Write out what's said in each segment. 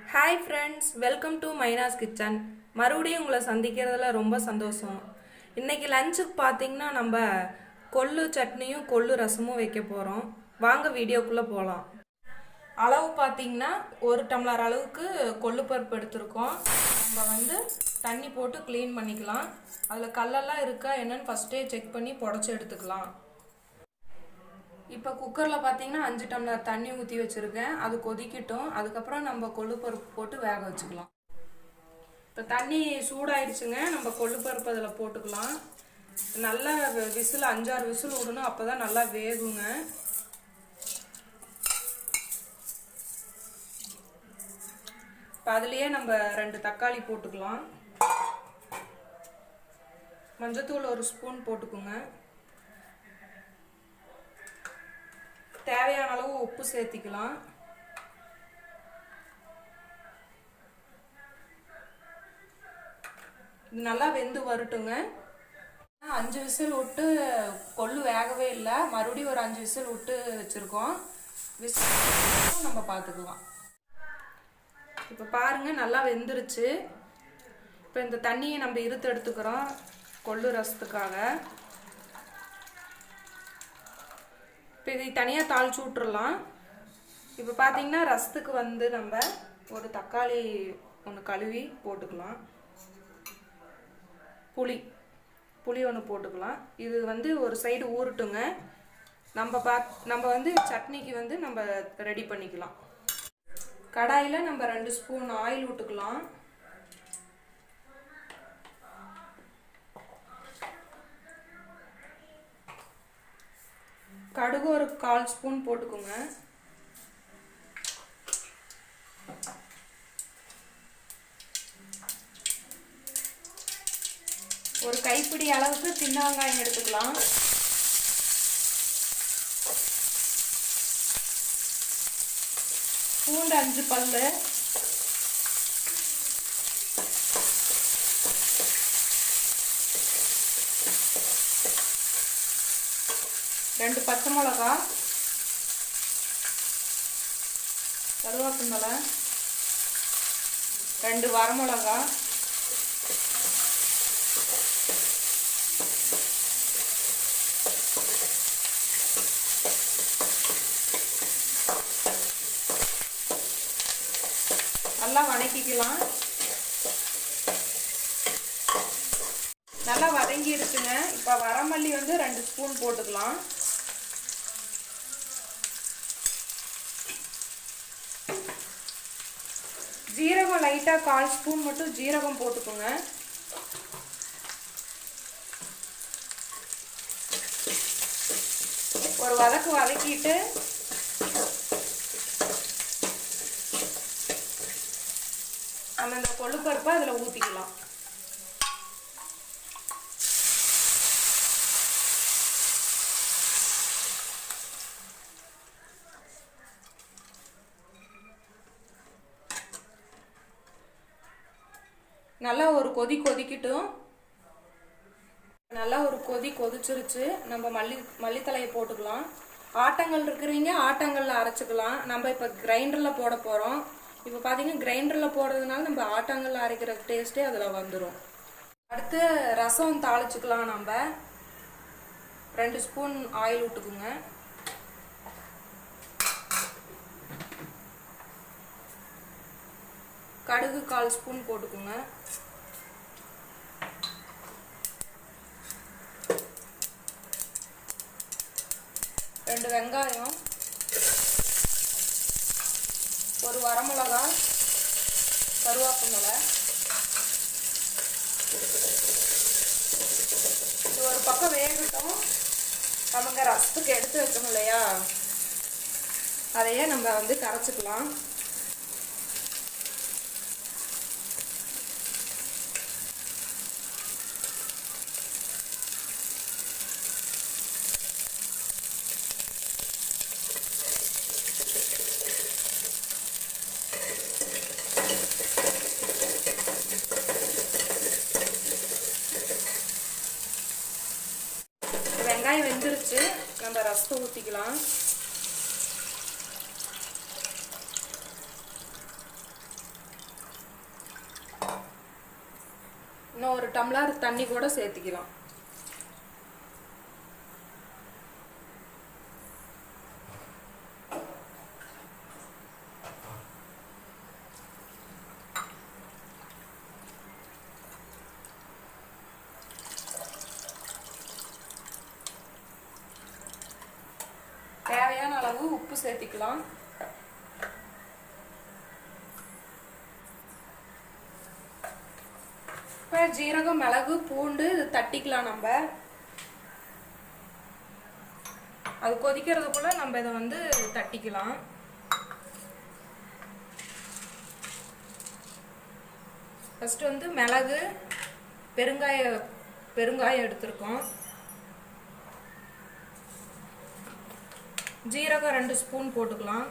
hi friends welcome to மைனாஸ் kitchen மறுபடியும் உங்களை சந்திக்கிறதுல ரொம்ப சந்தோஷம் இன்னைக்கு லஞ்சுக்கு பார்த்தீங்கன்னா நம்ம கொள்ளு சட்னியும் கொள்ளு ரசமும் வைக்க போகிறோம் வாங்க வீடியோக்குள்ளே போகலாம் அளவு பார்த்தீங்கன்னா ஒரு டம்ளர் அளவுக்கு கொள்ளு பருப்பு எடுத்திருக்கோம் நம்ம வந்து தண்ணி போட்டு க்ளீன் பண்ணிக்கலாம் அதில் கல்லெல்லாம் இருக்கா என்னன்னு ஃபஸ்ட்டே செக் பண்ணி புடச்சி எடுத்துக்கலாம் இப்போ குக்கரில் பார்த்தீங்கன்னா அஞ்சு டம்ளர் தண்ணி ஊற்றி வச்சுருக்கேன் அது கொதிக்கட்டும் அதுக்கப்புறம் நம்ம கொள்ளு பருப்பு போட்டு வேக வச்சுக்கலாம் இப்போ தண்ணி சூடாயிடுச்சுங்க நம்ம கொள்ளு பருப்பு அதில் போட்டுக்கலாம் நல்லா விசில் அஞ்சாறு விசில் விடணும் அப்போ தான் நல்லா வேகுங்க இப்போ அதுலேயே நம்ம ரெண்டு தக்காளி போட்டுக்கலாம் மஞ்சத்தூள் ஒரு ஸ்பூன் போட்டுக்கோங்க தேவையான அளவு உப்பு சேர்த்திக்கலாம் இது நல்லா வெந்து வரட்டுங்க அஞ்சு விசில் விட்டு கொள்ளு வேகவே இல்லை மறுபடியும் ஒரு அஞ்சு விசில் விட்டு வச்சுருக்கோம் விசில் நம்ம பார்த்துக்கலாம் இப்போ பாருங்க நல்லா வெந்துருச்சு இப்போ இந்த தண்ணியை நம்ம இருத்து எடுத்துக்கிறோம் கொள்ளு ரசத்துக்காக இப்போ இதை தனியாக தாளிச்சு விட்றலாம் இப்போ பார்த்தீங்கன்னா ரசத்துக்கு வந்து நம்ம ஒரு தக்காளி ஒன்று கழுவி போட்டுக்கலாம் புளி புளி ஒன்று போட்டுக்கலாம் இது வந்து ஒரு சைடு ஊறட்டுங்க நம்ம பாத் நம்ம வந்து சட்னிக்கு வந்து நம்ம ரெடி பண்ணிக்கலாம் கடாயில் நம்ம ரெண்டு ஸ்பூன் ஆயில் விட்டுக்கலாம் கடுகு ஒரு கால் ஸ்பூன் போட்டுக்கோங்க ஒரு கைப்பிடி அளவுக்கு சின்ன வெங்காயம் எடுத்துக்கலாம் பூண்டு அஞ்சு பல்லு ரெண்டு பச்சை மிளகா கருவேப்பிலை ரெண்டு வரமிளகா நல்லா வதக்கிக்கலாம் நல்லா வதங்கி இருக்குங்க இப்போ வரமல்லி வந்து ரெண்டு ஸ்பூன் போட்டுக்கலாம் ஜீரகம் லைட்டாக கால் ஸ்பூன் மட்டும் ஜீரகம் போட்டுக்கோங்க ஒரு வதக்கு வதக்கிட்டு நம்ம இந்த கொள்ளுப்பருப்பை அதில் ஊற்றிக்கலாம் நல்லா ஒரு கொதி கொதிக்கட்டும் நல்லா ஒரு கொதி கொதிச்சிருச்சு நம்ம மல்லி மல்லித்தலையை போட்டுக்கலாம் ஆட்டங்கள் இருக்கிறவங்க ஆட்டங்களில் அரைச்சிக்கலாம் நம்ம இப்போ கிரைண்டரில் போட போகிறோம் இப்போ பார்த்தீங்கன்னா கிரைண்டரில் போடுறதுனால நம்ம ஆட்டங்களில் அரைக்கிற டேஸ்ட்டே அதில் வந்துடும் அடுத்து ரசம் தாளிச்சுக்கலாம் நம்ம ரெண்டு ஸ்பூன் ஆயில் விட்டுக்குங்க கடுகு கால் ஸ்பூன் போட்டுக்குங்க ரெண்டு வெங்காயம் ஒரு வரமிளகா கருவேப்பிலை இது ஒரு பக்கம் வேகட்டும் நமக்கு ரசத்துக்கு எடுத்து வைக்கணும் இல்லையா அதையே நம்ம வந்து கரைச்சிக்கலாம் வெங்காயம் வெந்துருச்சு நம்ம ரசத்தை ஊற்றிக்கலாம் இன்னும் ஒரு டம்ளர் தண்ணி கூட சேர்த்துக்கலாம் தேவையான அளவு உப்பு சேர்த்திக்கலாம் இப்போ ஜீரகம் மிளகு பூண்டு இது தட்டிக்கலாம் நம்ம அது கொதிக்கிறதுக்குள்ள நம்ம இதை வந்து தட்டிக்கலாம் ஃபர்ஸ்ட் வந்து மிளகு பெருங்காய பெருங்காயம் எடுத்திருக்கோம் ஜீரகம் ரெண்டு ஸ்பூன் போட்டுக்கலாம்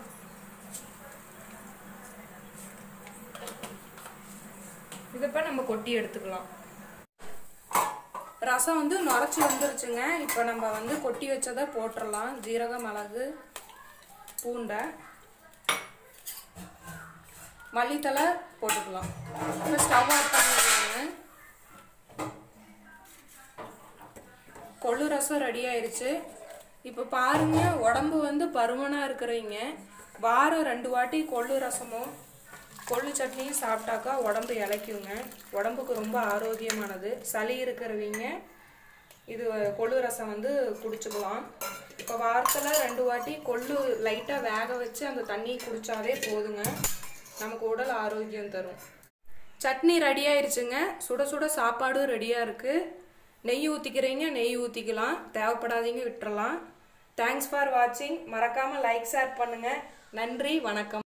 இதப்ப நம்ம கொட்டி எடுத்துக்கலாம் ரசம் வந்து நுரைச்சி வந்துருச்சுங்க இப்போ நம்ம வந்து கொட்டி வச்சதை போட்டுடலாம் ஜீரகம் மிளகு பூண்டை மல்லித்தலை போட்டுக்கலாம் இப்போ ஸ்டவ் ஆட் பண்ணிடலாங்க கொள்ளு ரசம் ரெடி ஆயிருச்சு இப்போ பாருங்க உடம்பு வந்து பருமனாக இருக்கிறவங்க வாரம் ரெண்டு வாட்டி கொள்ளு ரசமும் கொள்ளு சட்னியும் சாப்பிட்டாக்கா உடம்பு இளைக்குங்க உடம்புக்கு ரொம்ப ஆரோக்கியமானது சளி இருக்கிறவங்க இது கொள்ளு ரசம் வந்து குடிச்சுக்கலாம் இப்போ வாரத்தில் ரெண்டு வாட்டி கொள்ளு லைட்டாக வேக வச்சு அந்த தண்ணி குடித்தாவே போதுங்க நமக்கு உடல் ஆரோக்கியம் தரும் சட்னி ரெடி ஆயிருச்சுங்க சுட சுட சாப்பாடும் ரெடியாக இருக்குது நெய் ஊற்றிக்கிறீங்க நெய் ஊற்றிக்கலாம் தேவைப்படாதீங்க விட்டுறலாம் தேங்க்ஸ் ஃபார் வாட்சிங் மறக்காமல் லைக் ஷேர் பண்ணுங்கள் நன்றி வணக்கம்